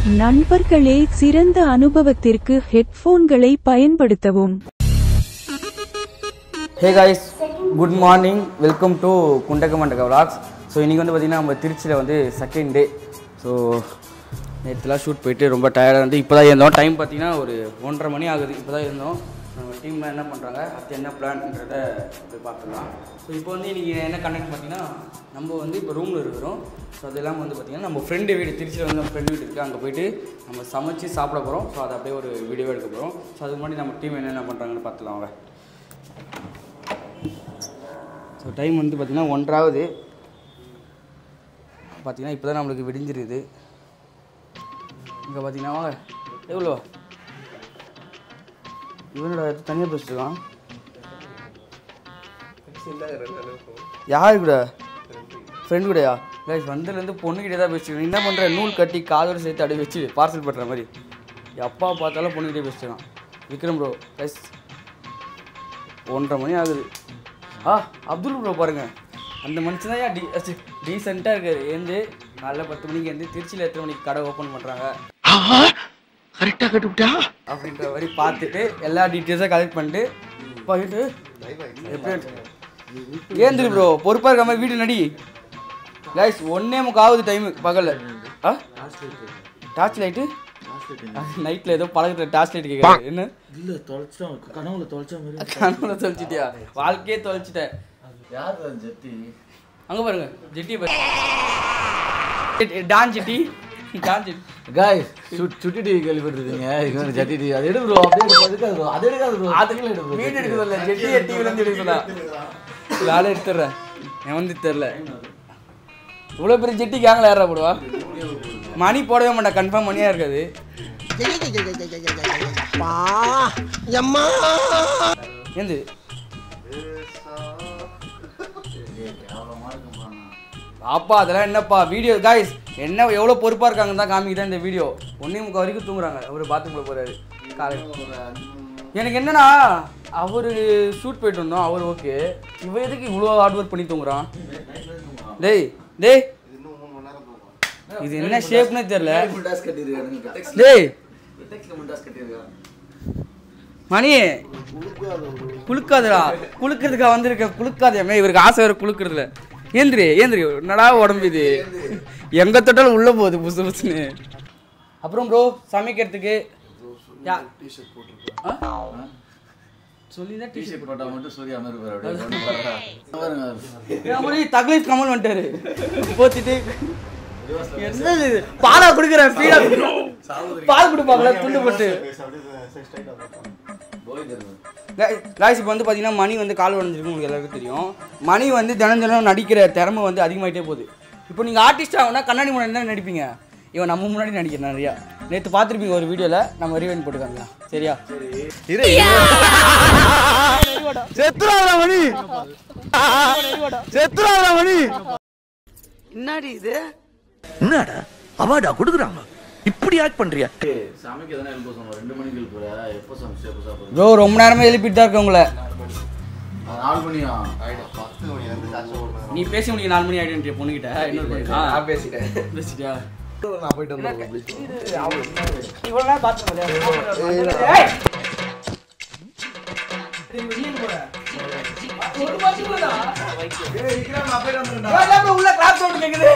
நண்பர்களே சிறந்த அனுபவத்திற்கு ஹெட்போன்களை பயன்படுத்தவும் hey guys good morning welcome to Gundakka Mandakka vlogs so இன்றைக்கி வந்து பார்த்திங்கன்னா நம்ம திருச்சியில் வந்து செகண்ட் டே ஸோ நேற்றுலாம் ஷூட் போயிட்டு ரொம்ப டயர்டாக வந்து இப்போ தான் இருந்தோம் டைம் பார்த்தீங்கன்னா ஒரு ஒன்றரை மணி ஆகுது இப்போ தான் இருந்தோம் நம்ம டீமில் என்ன பண்ணுறாங்க அடுத்து என்ன பிளான்ன்றத போய் பார்த்துக்கலாம் ஸோ இப்போ வந்து இன்றைக்கி என்ன கண்டெக்ட் பார்த்தீங்கன்னா நம்ம வந்து இப்போ ரூமில் இருக்கிறோம் ஸோ அது இல்லாமல் வந்து பார்த்திங்கன்னா நம்ம ஃப்ரெண்டு வீடு திருச்சியில் வந்து நம்ம ஃப்ரெண்டு வீடு இருக்குது அங்கே போயிட்டு நம்ம சமைச்சு சாப்பிட போகிறோம் ஸோ அதை அப்படியே ஒரு வீடியோ எடுக்க போகிறோம் ஸோ அதுக்கு முன்னாடி நம்ம டீம் என்னென்ன பண்ணுறாங்கன்னு பார்த்துலாம் அவங்க ஸோ டைம் வந்து பார்த்திங்கன்னா ஒன்றாவது பார்த்தீங்கன்னா இப்போ தான் நம்மளுக்கு விடிஞ்சிருக்குது இங்கே பார்த்தீங்கன்னா வாங்க எவ்வளோ இவனோட தனியாக பேசிட்டுருக்கான் யாரு கூட ஃப்ரெண்ட் கூடயா கைஸ் வந்ததுலேருந்து பொண்ணுக்கிட்டே தான் பேசிட்டு என்ன பண்ணுற நூல் கட்டி காதோட சேர்த்து அப்படியே வச்சு பார்சல் பண்ணுற மாதிரி எப்பா பார்த்தாலும் பொண்ணுக்கிட்டே பேசிட்டுருக்கான் விக்ரம் ப்ரோ கைஸ் ஒன்றரை மணி ஆகுது ஆ அப்துல் ப்ரோ பாருங்க அந்த மனுஷன் தான் டி டீசெண்டாக இருக்காரு ஏந்து காலைல பத்து மணிக்கு வந்து திருச்சியில் எத்தனை மணிக்கு கடை ஓப்பன் பண்ணுறாங்க கரெக்டா கட்டுவிட்டா அப்படின்ற மாதிரி பார்த்துட்டு எல்லா டீட்டெயில்ஸும் கலெக்ட் பண்ணிட்டு போயிட்டு எப்படி ஏந்திரு ப்ரோ பொறுப்பாக இருக்க மாதிரி வீடு நடி கைஸ் ஒன்னே முக்காவது டைமு பகலில் ஆ டார்ச் லைட்டு நைட்டில் ஏதோ பழக்கத்தில் டார்ச் லைட் கேட்குறாரு என்ன இல்ல தொலைச்சிட்டோம் கனவுல தொலைச்ச மாதிரி கனவுல தொலைச்சிட்டியா வாழ்க்கையே தொலைச்சிட்டேன் யார் அது ஜெட்டி அங்க பாருங்க ஜெட்டி பாரு டான் ஜெட்டி டான் ஜெட்டி காய்ஸ் சுட்டி டிவி கேள்விப்பட்டிருக்கீங்க இது வந்து ஜெட்டி டிவி அது எடு ப்ரோ அப்படியே எடுக்காது எடுக்காது ப்ரோ அது எடுக்காது ப்ரோ அதுக்குள்ள எடு ப்ரோ வீடு எடுக்கிறதில்ல ஜெட்டியை டிவில இருந்து எடுக்கிறதா நாளே எடுத்துறேன் என் வந்து தெரில இவ்வளோ பெரிய ஜெட்டி கேங்கில் யாரா போடுவா மணி போடவே மாட்டேன் கன்ஃபார்ம் மணியாக இருக்காது ஏந்து அப்பா அதெல்லாம் என்னப்பா வீடியோ காய்ஸ் என்ன எவ்வளோ பொறுப்பாக இருக்காங்கன்னு தான் காமிக்குதான் இந்த வீடியோ ஒன்றே முக்கால் வரைக்கும் தூங்குறாங்க அவர் பாத்ரூமில் போகிறாரு காலையில் எனக்கு என்னன்னா அவர் ஷூட் போயிட்டு வந்தோம் அவர் ஓகே இவன் எதுக்கு இவ்வளோ ஹார்ட் ஒர்க் பண்ணி தூங்குறான் டேய் டேய் இது என்ன ஷேப்னே தெரியல முண்டாஸ் கட்டிருக்கானுங்க டேய் முண்டாஸ் கட்டிருக்காங்க மணி குளுக்காதுடா குளுக்கிறதுக்கா வந்திருக்க குளுக்காதேமே இவருக்கு ஆசை வேறு குளுக்கிறதுல ஏந்திரி ஏந்திரி என்னடா உடம்பு இது எங்க தொட்டாலும் உள்ள போகுது புசு புசுன்னு அப்புறம் ப்ரோ சமைக்கிறதுக்கு யா ஆ? சொல்லிதான் டி டிஷர்ட் போட்டா மட்டும் சூர்யா மாதிரி இருப்பாரு அப்படியே பாருங்க தக்லீஃப் கமல் வந்துட்டாரு போத்திட்டு என்னது இது? பாலா குடுக்குறேன் பீடா பால் கொடுப்பாங்களா துண்டு போட்டு போய் தருவேன் காய்ஸ் இப்போ வந்து பார்த்தீங்கன்னா மணி வந்து கால் உடஞ்சிருக்கு உங்களுக்கு எல்லாருக்கும் தெரியும் மணி வந்து தினம் தினம் நடிக்கிற திறமை வந்து அதிகமாகிட்டே போகுது இப்போ நீங்கள் ஆர்டிஸ்ட் ஆகுனா கண்ணாடி முன்னாடி தான் நடிப்பீங்க இவன் நம்ம முன்னாடி நடிக்கிறேன் நிறையா நேற்று பார்த்துருப்பீங்க ஒரு வீடியோவில் நம்ம ரீவெண்ட் போட்டுக்காங்க சரியா செத்துறாதா மணி செத்துறாதா மணி என்னடா அவார்டா கொடுக்குறாங்க இப்படி ஆக்ட் பண்றியா சமைக்க தானே எழுப்ப சொன்னோம் ரெண்டு மணிக்கு எழுப்புற எப்போ சமைச்சு எப்போ சாப்பிடுறது ப்ரோ ரொம்ப நேரமே எழுப்பிட்டு தான் இருக்க உங்களை நாலு மணியா நீ பேச முடியும் நாலு மணி ஆகிடுன்ற பொண்ணுகிட்ட இன்னொரு பொண்ணு. ஆ, பேசிட்டேன் பேசிட்டியா நான் போயிட்டு வந்தேன் இவ்வளோ நேரம் பார்த்து ஏய்! ஒரு மாசம் போதா? எல்லாமே உள்ள கிளாஸ் சவுண்ட் கேக்குது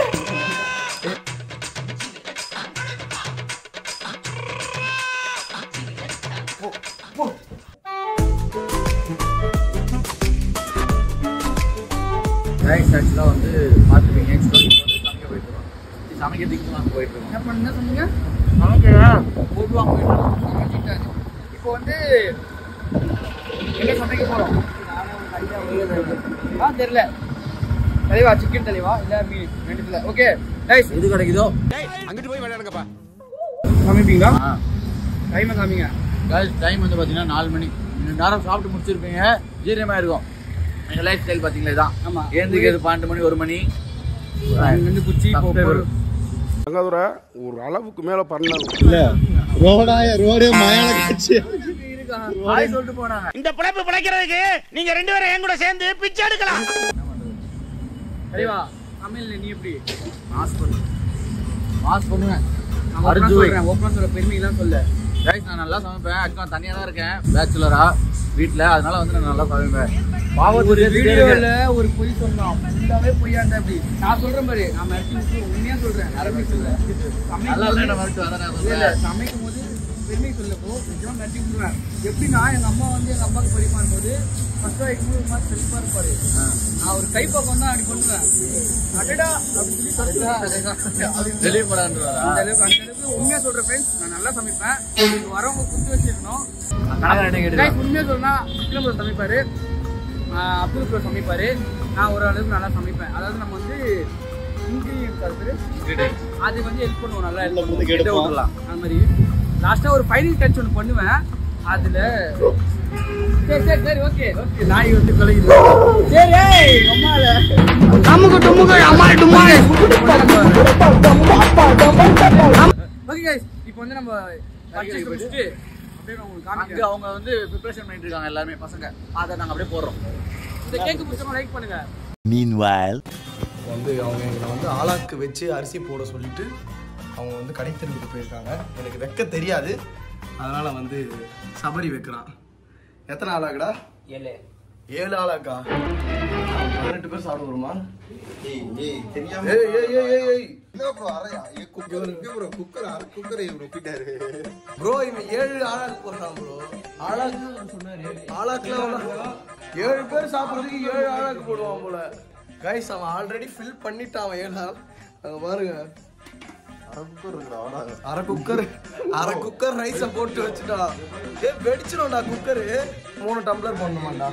ரைஸ் ஆக்சுவலாக வந்து பார்த்துருப்பீங்க எக்ஸ்ட்ரா சமைக்க போயிட்டு இருக்கோம் சமைக்கிறதுக்கு நாங்கள் போயிட்டு இருக்கோம் என்ன பண்ண சொன்னீங்க போட்டுவாங்க போயிட்டு இருக்கோம் இப்போ வந்து என்ன சமைக்க போறோம் ஆ தெரியல தலைவா சிக்கன் தலைவா இல்ல மீன் ரெண்டுத்துல ஓகே ரைஸ் எது கிடைக்குதோ அங்கிட்டு போய் விளையாடுங்கப்பா சமைப்பீங்களா ஆ டைம் காமிங்க guys டைம் வந்து பார்த்தீங்கன்னா நாலு மணி ரெண்டு நேரம் சாப்பிட்டு முடிச்சிருப்பீங்க ஜீரணமாக இருக்கும் எங்கள் லைஃப் ஸ்டைல் பார்த்தீங்களா இதான் ஆமா. ஏந்துக்கிறது பன்னெண்டு மணி ஒரு மணி ரெண்டு குச்சி Subscriber. தங்காதுரை ஒரு அளவுக்கு மேல பண்ணாங்க ஹாய் சொல்லிட்டு போனாங்க இந்த பிழைப்பு பிழைக்கிறதுக்கு நீங்க ரெண்டு பேரும் என் கூட சேர்ந்து பிச்சை எடுக்கலாம் தலைவா சமையல் நீ எப்படி மாஸ் பண்ணு மாஸ் பண்ணுவேன் நான் open ஆ சொல்றேன் ஓப்பனா சொல்ற பெருமைலாம் சொல்ல கைஸ் நான் நல்லா சமைப்பேன் ஆக்சுவலா தனியா தான் இருக்கேன் பேச்சுலரா வீட்ல அதனால வந்து நான் நல்லா சமைப்பேன் ஒரு வீடியோல ஒரு பொய் சொன்னோம் ஃபுல்லாவே பொய்யா இருந்தா அப்படி நான் சொல்றேன் பாரு நான் மிரட்டி விட்டு உண்மையா சொல்றேன் அரபி சொல்றேன் நல்லா இல்லைன்னு மறுத்து அதான் நான் இல்ல சொல்றேன் சமைக்கும் போது பெருமை சொல்லப்போ நிஜமா மிரட்டி விட்டுருவேன் எப்படின்னா எங்க அம்மா வந்து எங்க அம்மாவுக்கு பரிமாறும் போது ஃபர்ஸ்ட் வைக்கும் போது ஒரு மாதிரி செழிப்பா இருப்பாரு நான் ஒரு கை பக்கம் தான் அப்படி பண்ணுவேன் அடடா அப்படின்னு சொல்லி சொல்லுவேன் தெளிவுபடான்றதா அந்த அளவுக்கு அந்த அளவுக்கு உண்மையா சொல்றேன் ஃப்ரெண்ட்ஸ் நான் நல்லா சமைப்பேன் இங்க வரவங்க குத்து வச்சிருக்கணும் கணக்கு கேட்டு Guys, உண்மையா சொல்லணும்னா விக்ரம் ப்ரோ சமைப்பாரு ஆஹ் அப்துல் ப்ரோ சமைப்பாரு நான் ஒரு அளவுக்கு நல்லா சமைப்பேன் அதாவது நம்ம வந்து இன்கிரீடியன்ஸ் அது அது வந்து ஹெல்ப் பண்ணுவோம் நல்லா ஹெல்ப் பண்ணுவோம் கெட்ட விட்டுறலாம் அந்த மாதிரி லாஸ்டா ஒரு ஃபைனல் டச் ஒன்று பண்ணுவேன் அதுல சரி சரி சரி ஓகே ஓகே நாய் வந்து கொலையுது சரி ஏய் அம்மால நமக்கு டுமுக்கு அம்மா டுமாய் ஓகே गाइस இப்போ வந்து நம்ம பர்ச்சேஸ் முடிச்சிட்டு அப்படியே நான் உங்களுக்கு அங்க காமிக்கிறேன் அவங்க வந்து ப்ரிப்பரேஷன் பண்ணிட்டு இருக்காங்க எல்லாருமே பசங்க அதை நாங்க அப்படியே போடுறோம் இந்த கேக் பிடிச்சவங்க லைக் பண்ணுங்க Meanwhile. வந்து அவங்க எங்களை வந்து ஆளாக்கு வச்சு அரிசி போட சொல்லிட்டு அவங்க வந்து கடை தெருவுக்கு போயிருக்காங்க எனக்கு வைக்க தெரியாது அதனால வந்து சபரி வைக்கிறான் எத்தனை ஆளாக்குடா ஏழு ஏழு ஆளாக்கா பதினெட்டு பேர் சாப்பிட வருமா ஏய் ஏய் ஏய் ஏய் ஏய் ப்ரோ இவன் ஏழு ஆளாக்கு போடுறான் ப்ரோ ஆளாக்கு சொன்னாரு ஆளாக்குலாம் ஏழு பேர் சாப்பிட்றதுக்கு ஏழு ஆளாக்கு போடுவான் போல கைஸ் அவன் ஆல்ரெடி ஃபில் பண்ணிட்டான் அவன் ஏழு ஆள் அங்க பாருங்க அரை குக்கர் அரை குக்கர் ரைஸை போட்டு வச்சுட்டான் ஏ வெடிச்சிடும்டா குக்கரு மூணு டம்ளர் போடணுமாண்டா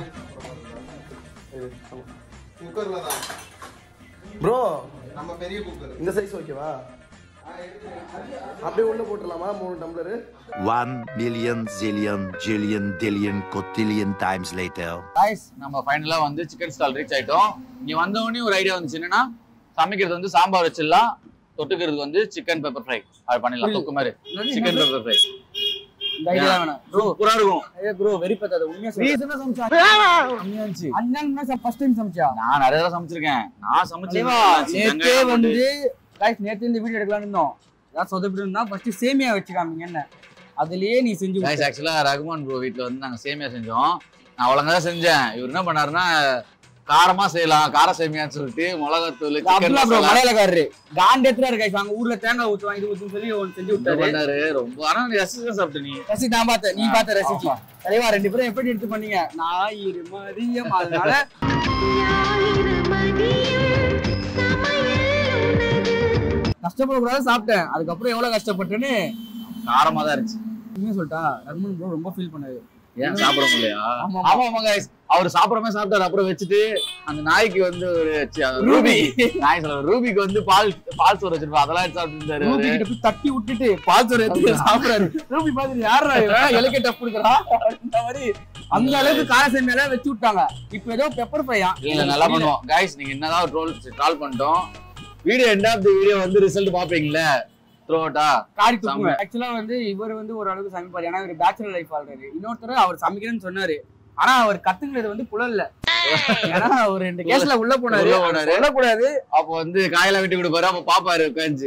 ப்ரோ நம்ம பெரிய குக்கர் இந்த சைஸ் ஓகேவா அப்படியே உள்ள போட்டுடலாமா மூணு tumbler One million zillion jillion dillion cotillion times later. Guys நம்ம ஃபைனலா வந்து சிக்கன் ஸ்டால் ரீச் ஆயிட்டோம் இங்க வந்த உடனே ஒரு ஐடியா வந்துச்சு என்னன்னா சமைக்கிறது வந்து சாம்பார் வச்சிடலாம் தொட்டுக்கிறதுக்கு வந்து சிக்கன் பெப்பர் ஃப்ரை அது பண்ணிடலாம் தொக்கு மாதிரி சிக்கன் பெப்பர் ஃப்ரை இந்த ஐடியா வேணாம் ப்ரோ சூப்பரா இருக்கும் ஏ ப்ரோ வெரி பத்தாத உண்மையா நீ சொல்றேன் என்ன சமைச்சா கம்மியா இருந்துச்சு அண்ணன் ஃபர்ஸ்ட் டைம் சமைச்சா நான் நிறைய தடவை சமைச்சிருக்கேன் நான் சமைச்சேன் நேத்தே வந்து காய்ஸ் நேத்து இந்த வீடியோ எடுக்கலாம்னு இருந்தோம் ஏதாவது சொதப்பிட்டு இருந்தா ஃபர்ஸ்ட் சேமியா வச்சுக்காமீங்க என்ன அதுலயே நீ செஞ்சு கைஸ் ஆக்சுவலா ரகுமான் ப்ரோ வீட்ல வந்து நாங்க சேமியா செஞ்சோம் நான் ஒழுங்கா தான் செஞ்சேன் இவர் என்ன பண்ணாருன்னா காரமா செய்யலாம் கார சேமியான்னு சொல்லிட்டு மிளகாத்தூள் சிக்கன் அப்துல்லா ப்ரோ மசாலா மலையாளக்காரரு காண்டேத்துல இருக்க guys. அங்க ஊர்ல தேங்காய் ஊத்துவாங்க இது ஊத்துன்னு சொல்லி ஒன்னு செஞ்சு இது விட்டாரு பண்ணாரு ரொம்ப ஆனா நீ ரசிச்சு சாப்பிட்ட நீ ரசி நான் பார்த்தேன் நீ பார்த்த ரசிச்சு தலைவா ரெண்டு பேரும் எப்படி எடுத்து பண்ணீங்க ஞாயிறு மதியம் அதனால ஞாயிறு மதியம் சமையல் உனது கஷ்டப்படக்கூடாது சாப்பிட்டேன் அதுக்கப்புறம் எவ்வளவு கஷ்டப்பட்டேன்னு காரமா தான் இருந்துச்சு உண்மையா சொல்லிட்டா ரகுமன் ப்ரோ ரொம்ப ஃபீல் பண்ணாரு ஏன் சாப்பிட முடியலையா ஆமா. ஆமா ஆமா guys அவர் சாப்பிடாம சாப்பிட்டாரு அப்புறம் வச்சுட்டு அந்த நாய்க்கு வந்து ஒரு சி, அது ரூபி நாய் சொல்ல ரூபிக்கு வந்து பால் பால் சோறு வச்சிருப்பா அதெல்லாம் எடுத்து சாப்பிட்டு இருந்தாரு ரூபி கிட்ட போய் தட்டி விட்டுட்டு பால் சோறு எடுத்து சாப்பிடாரு ரூபி பாத்துட்டு யாரா இவன் இலக்கை டப் கொடுக்குறா அந்த மாதிரி அந்த அளவுக்கு காரசை மேல வச்சு விட்டாங்க இப்ப ஏதோ பெப்பர் ஃப்ரையா இல்ல நல்லா பண்ணுவோம் கைஸ் நீங்க என்னதான் ட்ரோல் ட்ரால் பண்ணிட்டோம் video end of the video வந்து ரிசல்ட் பாப்பீங்களா த்ரோ அவுட்டா காரி துப்புங்க ஆக்சுவலா வந்து இவர் வந்து ஒரு அளவுக்கு சமைப்பாரு ஏன்னா இவர் பேச்சுலர் லைஃப் ஆல்ரெடி இன்னொருத்தர் அவர் சமைக்கிறேன்னு சொன்னாரு ஆனா அவர் கத்துக்கிறது வந்து புலல்ல ஏன்னா ஒரு ரெண்டு கேஸ்ல உள்ள போனாரு உள்ள போனாரு. சொல்லக்கூடாது அப்போ வந்து காயெல்லாம் வெட்டி கொடுப்பாரு அப்ப பாப்பாரு உட்காந்து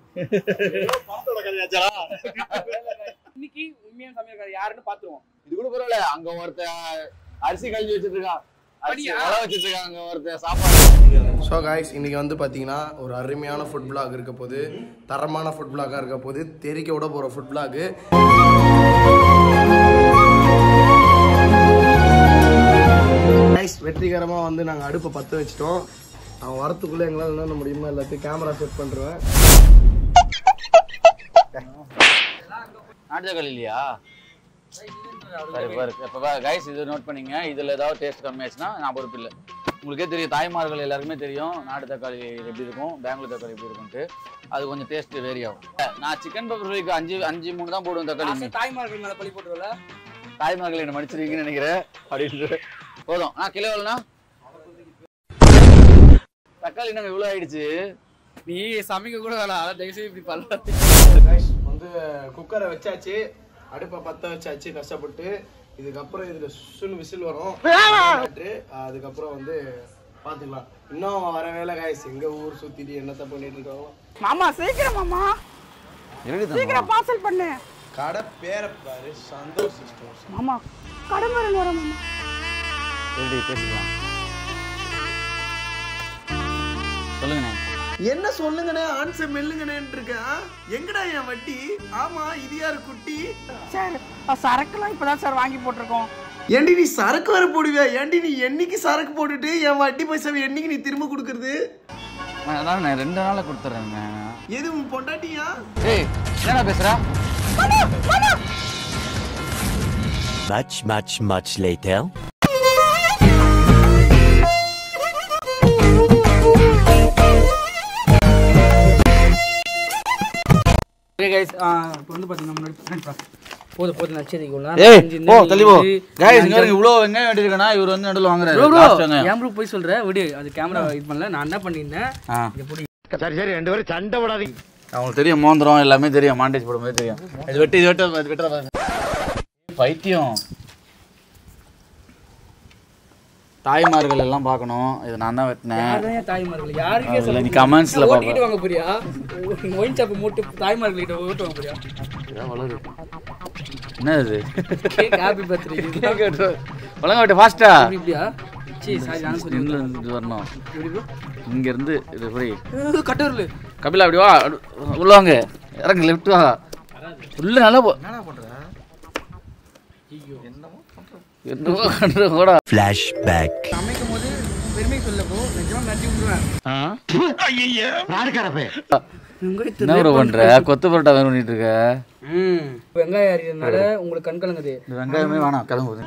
இன்னைக்கு உண்மையான சமையல்காரர் யாருன்னு பாத்துருவோம் இது கூட பரவாயில்ல அங்க ஒருத்த அரிசி கழிஞ்சு வச்சிட்டு இருக்கான் அரிசி அப்படியா? வள வச்சிட்டு இருக்காங்க அங்க ஒருத்த சாப்பாடு ஸோ காய்ஸ் இன்னைக்கு வந்து பார்த்தீங்கன்னா ஒரு அருமையான ஃபுட் பிளாக் இருக்க போது தரமான ஃபுட் பிளாக்காக இருக்க போது தெரிக்க விட போகிற ஃபுட் பிளாக்கு கைஸ் வெற்றிகரமாக வந்து நாங்கள் அடுப்பை பற்ற வச்சிட்டோம் அவன் வரத்துக்குள்ளே எங்களால் என்ன முடியுமோ எல்லாத்தையும் கேமரா செட் பண்ணுறேன் நாட்டு தக்காளி இல்லையா சரி பாரு இப்ப கைஸ் இது நோட் பண்ணீங்க இதுல ஏதாவது டேஸ்ட் கம்மியாச்சுன்னா நான் பொறுப்பு இல்லை உங்களுக்கே தெரியும் தாய்மார்கள் எல்லாருக்குமே தெரியும் நாட்டு தக்காளி எப்படி இருக்கும் பெங்களூர் தக்காளி எப்படி இருக்கும்ட்டு அது கொஞ்சம் டேஸ்ட் வேரி ஆகும் நான் சிக்கன் பெப்பர் ஃப்ரைக்கு அஞ்சு அஞ்சு மூணு தான் போடுவேன் தக்காளி தாய்மார்கள் மேல பழி போட்டுருவல தாய்மார்கள் என்ன மன்னிச்சிருக்கீங்கன்னு நினைக்கிறேன் அப்படின்ட்டு போதும் நான் கிலோ எவ்வளோண்ணா தக்காளி நாங்கள் இவ்வளோ ஆயிடுச்சு நீ சமைக்க கூட வேணாம் அதான் தயவு செய்து இப்படி பண்ணல கைஸ் வந்து குக்கரை வச்சாச்சு அடுப்பை பற்ற வச்சாச்சு கஷ்டப்பட்டு இதுக்கப்புறம் இதில் சுன்னு விசில் வரும் விளையாட்டு, அதுக்கப்புறம் வந்து பார்த்துக்கலாம் இன்னும் அவன் வர வேலை காய்ஸ் எங்கள் ஊர் சுற்றிட்டு என்னத்தை பண்ணிட்டு இருக்காங்களோ மாமா சீக்கிரம் மாமா எழுதி சீக்கிரம் பார்சல் பண்ணு கடை பேரை பாரு சந்தோஷ் ஸ்டோர்ஸ் மாமா கடம்பரன் வர மாமா எழுதி பேசிக்கலாம் சொல்லுங்கண்ணே என்ன சொல்லுங்கண்ணே ஆன்சர் மெல்லுங்கண்ணேன்னு இருக்கேன் எங்கடா என் வட்டி ஆமா இது யாரு குட்டி சார் சரக்குலாம் இப்பதான் சார் வாங்கி போட்டிருக்கோம் ஏண்டி நீ சரக்கு வர போடுவியா ஏண்டி நீ என்னைக்கு சரக்கு போட்டுட்டு என் வட்டி பைசாவை என்னைக்கு நீ திரும்ப கொடுக்கறது அதான் நான் ரெண்டு நாளில் கொடுத்துட்றேங்க எது உன் பொண்டாட்டியா ஏய் என்னடா பேசுகிறா Much, much, much later. Okay guys இப்போ வந்து பார்த்தீங்கன்னா முன்னாடி front பா. போதும் போதும் நச்சதிக்கு ஏய் போ தள்ளி போ கைஸ் இங்க இருக்கு இவ்வளோ வெங்காயம் வெட்டிருக்கேனா இவர் வந்து நடுவில் வாங்குறாரு ப்ரோ ப்ரோ last வெங்காயம். ஏன் ப்ரோ போய் சொல்ற விடு அது கேமரா இது பண்ணல நான் என்ன பண்ணியிருந்தேன் ஆ இதை போட்டு சரி சரி ரெண்டு பேரும் சண்டை போடாதீங்க அவங்களுக்கு தெரியும் மோந்திரம் எல்லாமே தெரியும் மாண்டேஜ் போடும்போது தெரியும் இது வெட்டி இது வெட்ட இது வெட்டுற பாருங்க. பைத்தியம் தாய்மார்கள் எல்லாம் பார்க்கணும் இது நான் தான் வெட்டினேன் யாரும் என் தாய்மார்கள் யாருக்கே அதுல நீ கமெண்ட்ஸ்ல ஓட்டிக்கிட்டு பாப்ப வாங்க போறியா ஒயின் ஷாப் மூட்டு தாய்மார்கள் கிட்ட ஓட்டு வாங்க போறியா என்ன இது கேக் ஹாப்பி பர்த்டே ஒழுங்கா வெட்டு ஃபாஸ்டா இப்படியா சீ சாரி நான் சொல்லி இங்க இருந்து வரணும் எப்படி ப்ரோ இங்க இருந்து இது எப்படி கட்டூர்ல கபிலா அப்படி வா அடு- உள்ள வாங்க இறங்கு லெஃப்ட் வா உள்ள நல்லா போ என்னமோ பண்ற கூட Flashback. சமைக்கும் போது பெருமை சொல்ல போ நிஜமா நட்டி விட்டுருவேன் என்ன ப்ரோ பண்ற கொத்து பரோட்டா வேணும் பண்ணிட்டு இருக்க ம் வெங்காயம் அரியறதுனால உங்களுக்கு கண் கலங்குது இந்த வெங்காயமே வேணாம் கிளம்புது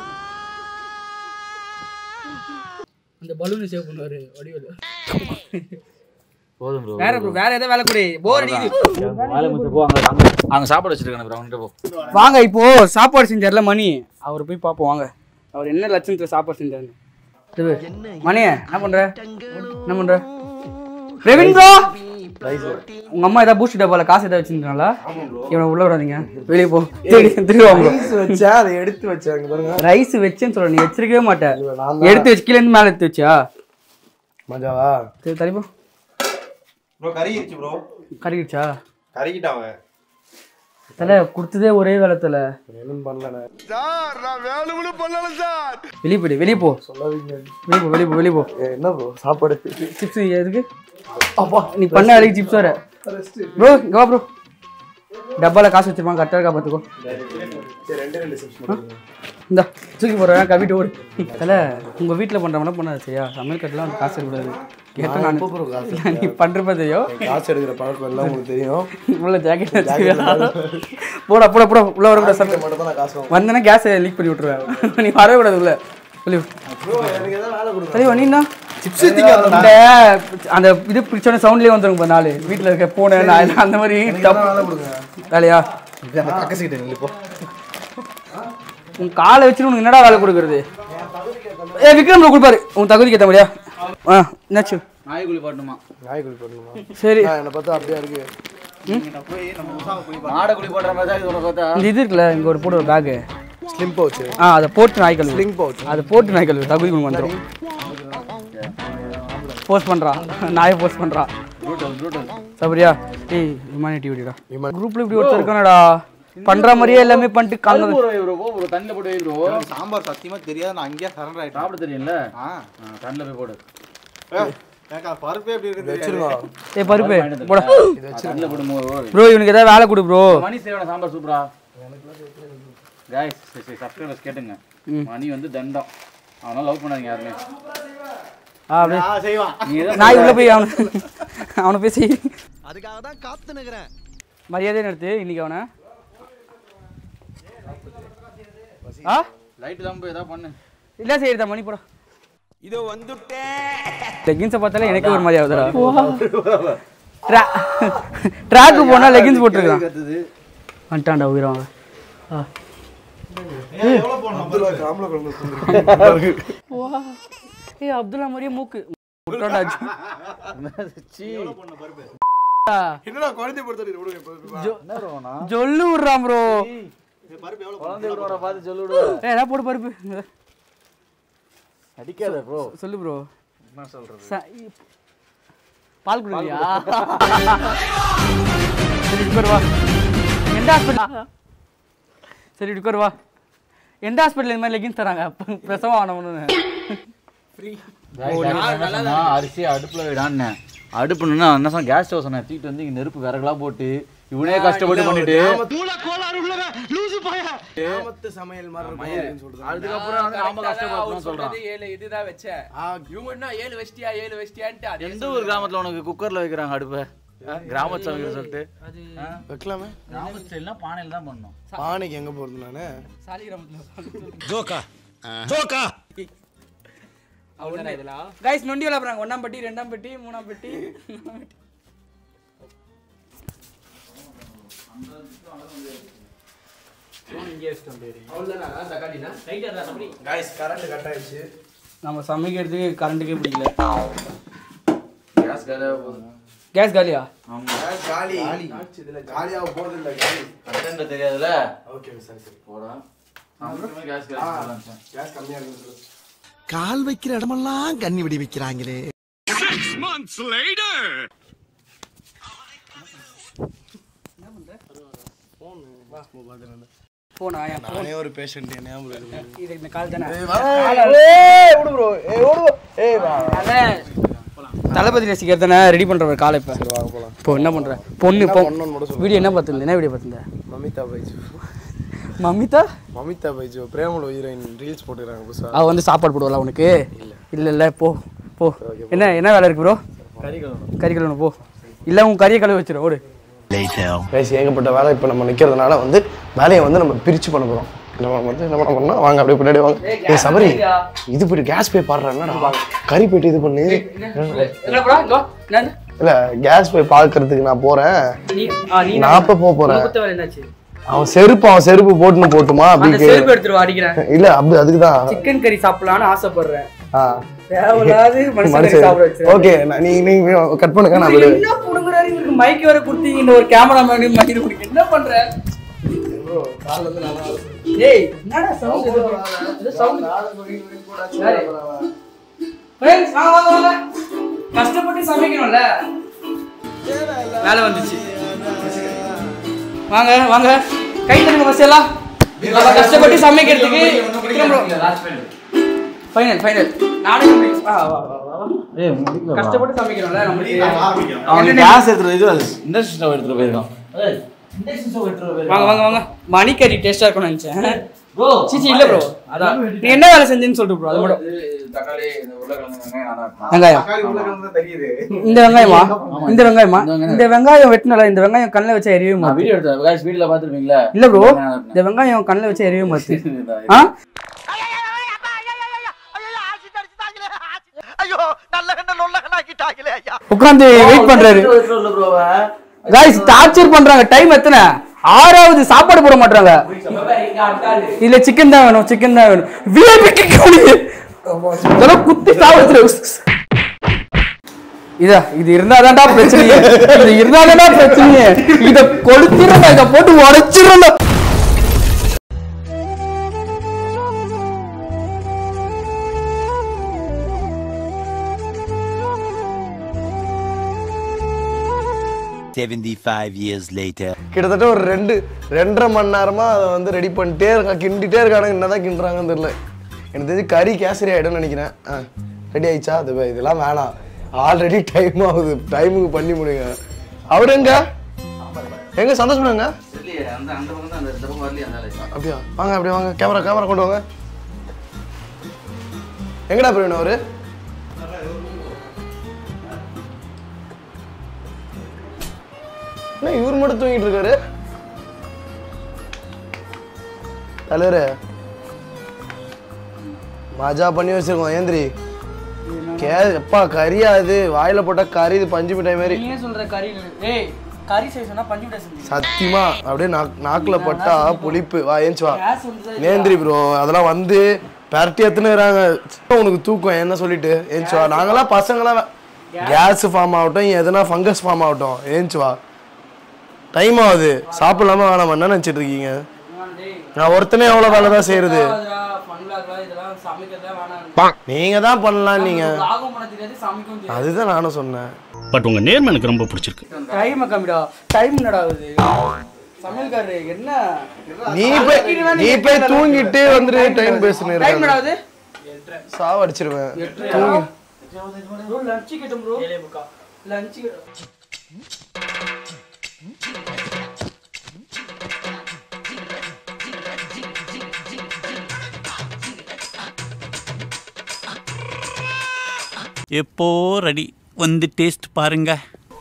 அந்த பலூன் சேவ் பண்ணுவாரு வடிவல் போதும் ப்ரோ வேற bro, வேற ஏதாவது வேலை கொடு போர் அடிக்குது வேலை முடிச்சு போ அங்க அங்க- அங்க சாப்பாடு வச்சிருக்கானே ப்ரோ அவன்கிட்ட போ வாங்க இப்போ சாப்பாடு செஞ்சார்ல மணி அவர் போய் பார்ப்போம் வாங்க அவர் என்ன லட்சணத்துல சாப்பாடு செஞ்சாரு இது, மணி என்ன பண்ற என்ன பண்ற ரெவின் ப்ரோ உங்க அம்மா ஏதாவது பூஸ்ட் டப்பால காசு ஏதாவது வச்சிருந்தாங்களா இவனை உள்ள விடாதீங்க வெளியே போ திருடி திருடுவாங்க வச்சா அதை எடுத்து வச்சாங்க பாருங்க ரைஸ் வச்சேன்னு சொல்ல நீ வச்சிருக்கவே மாட்டேன் நான் எடுத்து வச்சு கீழே இருந்து மேல எடுத்து வச்சியா மஜாவா சரி தலிப்போ ப்ரோ கறிக்கிச்சு ப்ரோ கறிக்கிடுச்சா கறிக்கிட்டாங்க தலை கொடுத்ததே ஒரே வேலத்துல எதுவும் பண்ணலண்ணே வெளியே போயிடு வெளியே போ சொல்லாதீங்க வெளியே போ வெளியே போ வெளியே போ ஏ, என்ன ப்ரோ சாப்பாடு சிப்ஸ் எதுக்கு அப்பா நீ பண்ண வேலைக்கு சிப்ஸ் வர ப்ரோ இங்க வா ப்ரோ டப்பால காசு வச்சிருப்பாங்க கரெக்டாக இருக்கா பார்த்துக்கோ சரி ரெண்டு ரெண்டு சிப்ஸ் இந்த தூக்கி போடுறேன் கவிட்டு ஓடு தல உங்க வீட்டில் பண்றவன பண்ணாது சரியா சமையல் கட்டெல்லாம் காசு எடுக்கூடாது கேட்ட நான் எப்போ ப்ரோ காசு இல்ல, நீ பண்றப்ப தெரியும் காசு எடுக்கிற பழக்கம் எல்லாம் உங்களுக்கு தெரியும் உள்ள ஜாக்கெட் வச்சுக்கியா போடா போடா போடா உள்ள வரக்கூடாது சாப்பிட்டு மட்டும் தான் நான் காசு வாங்குவேன் வந்தேன்னா கேஸை லீக் பண்ணி விட்டுருவேன் நீ வரவே கூடாது உள்ள சொல்லி ப்ரோ எனக்கு ஏதாவது வேலை கொடுங்க சரி நீண்ணா சிப்ஸ் திங்க இந்த அந்த இது பிடிச்சோட சவுண்ட்லயே வந்துருங்க பாரு நாலு வீட்டில் இருக்க பூனை நாய் அந்த மாதிரி தப்பு வேலை கொடுங்க வேலையா இது அந்த பக்க சீட்டு நில்லு இப்போ உன் காலை வச்சுட்டு உனக்கு என்னடா வேலை கொடுக்குறது ஏ விக்ரம் bro கொடுப்பாரு உன் தகுதிக்கு ஏற்ற மாதிரியா ஆ என்னாச்சு நாய்க்குழி பாட்டுமா நாய் குழி பண்ணுமா சரி என்னை பார்த்தா அப்படியே இருக்கு மாடை குழி போடுற மாதிரி தான் இது உனக்கு பார்த்தா இந்த இது இருக்குல்ல இங்கே ஒரு போட்டு ஒரு பேகு ஸ்லிம் பவுச் ஆ அதை போட்டு நாய் கழுவு ஸ்லிங் பவுச் அதை போட்டு நாய் கழுவு தகுதி கொண்டு வந்துடும் போஸ்ட் பண்ணுறான் நாயை போஸ்ட் பண்ணுறான் சபரியா ஏய் ஹியூமானிட்டி விடிடா குரூப்ல இப்படி ஒருத்தர் இருக்கானடா பண்ற மாதிரியே எல்லாமே பண்ணிட்டு காங்க ப்ரோ ப்ரோ போ ப்ரோ தண்ணில போட்டு வை ப்ரோ சாம்பார் சத்தியமா தெரியாது நான் அங்கேயே சரண்டர் ஆயிட்டேன் சாப்பிட தெரியும்ல ஆ தண்ணில போய் போடு எனக்கு அந்த பருப்பே எப்படி இருக்குது வச்சிருங்க ஏய் பருப்பு போடா தண்ணில போடு மோ ப்ரோ இவனுக்கு ஏதாவது வேலை கொடு ப்ரோ மணி சேவன சாம்பார் சூப்பரா காய்ஸ் சப்ஸ்கிரைபர்ஸ் கேட்டுங்க மணி வந்து தண்டம் அவனால லவ் பண்ணாதீங்க யாருமே ஆ அப்படியே ஆ செய்வான் நீ எதை நாய் உள்ள போய் அவனை அவனை பேசி அதுக்காக தான் காத்து நிக்கிறேன் மரியாதை நிறுத்து இன்னைக்கு அவனை ஆ லைட் தான் போய் ஏதாவது பண்ணு இல்ல சரிதா மணி போடா இதோ வந்துட்டேன் லெகின்ஸை பார்த்தாலே எனக்கே ஒரு மாதிரி ஆகுதுடா ட்ராக்கு போனா லெகின்ஸ் போட்டுருக்கான் வந்துட்டான்டா உயிரவங்க ஆ அப்துல்லா காமல குழம்பு வா ஏய் அப்துல்லா மாதிரியே மூக்கு முட்டோடா என்னடா குழந்தை பொறுத்த விடுங்க இப்போ. ஜொல்லு விடுறான் ப்ரோ குழந்தை விடுவாட பார்த்து சொல்லி விடுவா ஏ ஏதாவது போடு பருப்பு அடிக்காத ப்ரோ சொல்லு ப்ரோ என்ன சொல்றது பால் குடிக்கலையா சரி உட்காரு வா எந்த ஹாஸ்பிட்டல் சரி உட்காரு வா எந்த ஹாஸ்பிட்டல் இந்த மாதிரி லெகின்ஸ் தராங்க பிரசவம் ஆனவனு அரிசி அடுப்புல விடான்னு அடுப்புனா என்ன சொன்ன கேஸ் ஸ்டவ் சொன்னேன் தூக்கிட்டு வந்து இங்க நெருப்பு விறகுலாம் போட்டு இவனே கஷ்டப்பட்டு பண்ணிட்டு கிராமத்து சமையல் மாதிரி இருக்கும் அப்படின்னு சொல்றது அதுக்கப்புறம் வந்து நாம கஷ்டப்படணும் சொல்றான் ஏழு இதுதான் வச்சேன் இவங்க என்ன ஏழு வச்சிட்டியா ஏழு வச்சிட்டியான்ட்டு அதே எந்த ஒரு கிராமத்துல உனக்கு குக்கர்ல வைக்கிறாங்க அடுப்பை கிராம சமையல் சொல்லிட்டு வைக்கலாமே கிராம ஸ்டைல்னா பானையில தான் பண்ணணும் பானைக்கு எங்க போறது நானு ஜோக்கா ஜோக்கா அவ்வளோதான் இதெல்லாம் கைஸ் நொண்டி விளாடுறாங்க ஒன்றாம் பெட்டி ரெண்டாம் பெட்டி மூணாம் பெட்டி மூணாம் பெட்டி கைஸ் கரண்ட் கட் ஆயிடுச்சு நம்ம சமைக்கிறதுக்கு கரண்ட்டுக்கே பிடிக்கல கேஸ் காலியாக போகுது கேஸ் காலியா ஆமா Gas காலி இதுல காலியாக போறது இல்ல காலி கண்டென்ட் தெரியாதுல்ல ஓகே சரி சரி போடா கேஸ் கேஸ் கேஸ் கம்மியா இருக்கு கால் வைக்கிற இடமெல்லாம் கண்ணி வெடி வைக்கிறாங்களே போனா என் நானே ஒரு பேஷண்ட் ஞாபகம் இருக்கு இது இந்த கால் தானே ஏய் ஓடு ப்ரோ ஏய் ஓடு bro. ஏய் வா அண்ணே, தளபதி ரசிகர் தானே ரெடி பண்ற ஒரு காலை இப்போ வாங்க போலாம் இப்போ என்ன பண்ற பொண்ணு இப்போ பண்ணணும்னு மட்டும் சொல்லு. வீடியோ என்ன பார்த்துருந்த என்ன வீடியோ பார்த்துருந்த மமிதா பைஜு மமிதா மமிதா பைஜு பிரேமோட ஹீரோயின் ரீல்ஸ் போட்டுக்கிறாங்க புதுசா அவ வந்து சாப்பாடு போடுவல உனக்கு இல்ல இல்ல போ போ என்ன என்ன வேலை இருக்கு ப்ரோ கறி கழுவணும் போ இல்ல உன் கறியை கழுவி வச்சிரு ஓடு கைஸ் ஏகப்பட்ட வேலை இப்போ நம்ம நிற்கிறதுனால வந்து வேலையை வந்து நம்ம பிரித்து பண்ண போகிறோம் நம்ம வந்து என்ன பண்ண போறோம்னா வாங்க அப்படியே பின்னாடி வாங்க ஏய் சபரி இது போயிட்டு கேஸ் போய் பாடுறா என்னடா கறி போயிட்டு இது பண்ணு என்ன ப்ரோ இங்க வா. என்னது? இல்லை கேஸ் போய் பார்க்கறதுக்கு நான் போகிறேன் நீ ஆ நீ நான் அப்போ போக போகிறேன் குத்த வேலை என்னாச்சு அவன் செருப்பு அவன் செருப்பு போட்டுன்னு போட்டுமா அந்த அப்படி செருப்பு எடுத்துட்டு வா, அடிக்கிறேன் இல்லை அப்படி அதுக்கு தான் சிக்கன் கறி சாப்பிடலாம்னு ஆசைப்படுறேன் ஆ தேவையில்லாது மனுஷன் சாப்பிட வச்சு ஓகே நீ நீ கட் பண்ணுங்க நான் விடு என்ன புடுங்குறாரு இவருக்கு மைக் வேற கொடுத்தீங்க இந்த ஒரு கேமராமேன் மைக் கொடுக்க என்ன பண்ற ஏய் என்னடா சவுண்ட் இது சவுண்ட் ஃப்ரெண்ட்ஸ் வாங்க வாங்க வாங்க கஷ்டப்பட்டு சமைக்கணும்ல வேலை வந்துச்சு வாங்க வாங்க கை தருங்க ஃபர்ஸ்ட் எல்லாம் நம்ம கஷ்டப்பட்டு சமைக்கிறதுக்கு ஃபைனல் ஃபைனல் நானே இப்படி- வா, வா, வா, வா, வா. கஷ்டப்பட்டு சமைக்கிறோம்ல நம்மளுக்கு அவன் கேஸ் எடுத்துட்டு இது இண்டஸ்ட்ரி ஸ்டவ் எடுத்துட்டு போயிருக்கான் வாங்க வாங்க வாங்க மணிக்கறி டேஸ்டா இருக்கும்னு நினைச்சேன் சிச்சி இல்ல ப்ரோ அதான் நீ என்ன வேலை செஞ்சேன்னு சொல்லிட்டு ப்ரோ அது மட்டும் தக்காளி இந்த உருளைக்கிழங்கு வெங்காயம் நான் தான் வெங்காயம் தக்காளி உருளைக்கிழங்கு தெரியுது இந்த வெங்காயமா இந்த வெங்காயமா இந்த வெங்காயம் வெட்டினல இந்த வெங்காயம் கண்ணில் வச்சா எரியவே நான் மாட்டேன் வீடியோ எடுத்தேன் guys வீடியோல பாத்துருப்பீங்களா இல்ல ப்ரோ இந்த வெங்காயம் கண்ணில் வச்சா எரியவே மாட்டேன் ஆ ஐயோ நல்ல கண்ண நொல்ல கண்ணாக்கிட்டாங்களே ஐயா உட்காந்து வெயிட் பண்றாரு காய்ஸ் டார்ச்சர் பண்றாங்க டைம் எத்தனை ஆறாவது சாப்பாடு போட மாட்டாங்க இல்ல சிக்கன் தான் வேணும் சிக்கன் தான் வேணும் விஐபி இதெல்லாம் குத்தி சாப்பிடுற இதா இது இருந்தாதான்டா பிரச்சனையே இது இருந்தாதான்டா பிரச்சனையே இத கொளுத்திரணும் இத போட்டு உடைச்சிடணும் Seventy-five years later. கிட்டத்தட்ட ஒரு ரெண்டு ரெண்டரை மணி நேரமா அதை வந்து ரெடி பண்ணிட்டே இருக்கான் கிண்டிட்டே இருக்கானுங்க என்னதான் கிண்டுறாங்கன்னு தெரியல எனக்கு தெரிஞ்சு கறி கேசரி ஆயிடும்னு நினைக்கிறேன் ஆ ரெடி ஆயிடுச்சா அது இதெல்லாம் வேணாம் ஆல்ரெடி டைம் ஆகுது டைமுக்கு பண்ணி முடியுங்க அவர் எங்க எங்க சந்தோஷமாங்க இல்லையே அந்த அந்த பக்கம் தான் அந்த இந்த பக்கம் வரலையே அந்த ஆளு. அப்படியா வாங்க அப்படியே வாங்க கேமரா கேமரா கொண்டு வாங்க எங்கடா பிரவீன் அவரு என்ன இவர் மட்டும் தூங்கிட்டு இருக்காரு தலைவரே மஜா பண்ணி வச்சிருக்கோம் ஏந்திரி கே எப்பா கறியா இது வாயில போட்டா கறி இது பஞ்சு மிட்டாய் மாதிரி நீயே சொல்ற கறி ஏய் கறி செய்யணும்னா பஞ்சு மிட்டாய் செஞ்சு சத்தியமா அப்படியே நாக் நாக்குல பட்டா புளிப்பு வா ஏஞ்சி வா கேஸ் வந்து நேந்திரி ப்ரோ அதெல்லாம் வந்து பரட்டி எத்தனைறாங்க உனக்கு தூக்கம் என்ன சொல்லிட்டு ஏஞ்சி வா நாங்களாம் பசங்களாம் கேஸ் ஃபார்ம் ஆகட்டும் எதனா ஃபங்கஸ் ஃபார்ம் ஆகட்டும் ஏஞ்சி வா டைம் ஆகுது சாப்பிடலாம வேணாம் என்ன நினச்சிட்டு இருக்கீங்க நான் ஒருத்தனே எவ்வளோ வேலை தான் செய்யறது இதெல்லாம் சமைக்கிறதா வேணாம் நீங்க தான் பண்ணலாம் நீங்க vlog-உம் பண்ண தெரியாது சமைக்கவும் தெரியாது அதுதான் நானும் சொன்னேன் பட் உங்க நேர்மை எனக்கு ரொம்ப பிடிச்சிருக்கு டைம் கம்மிடா டைம் என்னடா ஆகுது சமையல்காரரு என்ன நீ போய் நீ போய் தூங்கிட்டு வந்துட்டு டைம் பேசுனு டைம் என்னடா ஆகுது சாவடிச்சிருவேன் தூங்கி ப்ரோ லஞ்ச் கேட்டோம் ப்ரோ லஞ்ச் எப்போ ரெடி வந்து டேஸ்ட் பாருங்க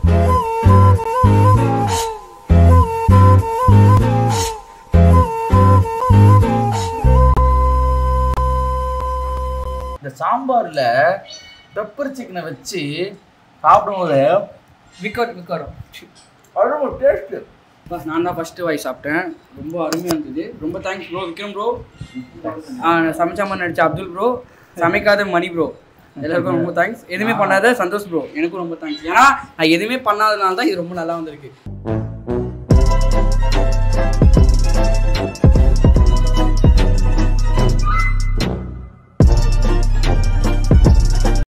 இந்த சாம்பார்ல பெப்பர் சிக்கனை வச்சு சாப்பிடும்போது விக்கட் விக்கரம் அவ்வளோ டேஸ்ட்டு நான் தான் ஃபஸ்ட்டு வாய் சாப்பிட்டேன் ரொம்ப அருமையாக இருந்தது ரொம்ப தேங்க்ஸ் ப்ரோ விக்ரம் ப்ரோ சமைச்சாம நடிச்ச அப்துல் ப்ரோ சமைக்காத மணி ப்ரோ எல்லாருக்கும் ரொம்ப தேங்க்ஸ் எதுவுமே பண்ணாத சந்தோஷ் ப்ரோ எனக்கும் ரொம்ப தேங்க்ஸ் ஏன்னா நான் எதுவுமே பண்ணாதனால தான் இது ரொம்ப நல்லா வந்திருக்கு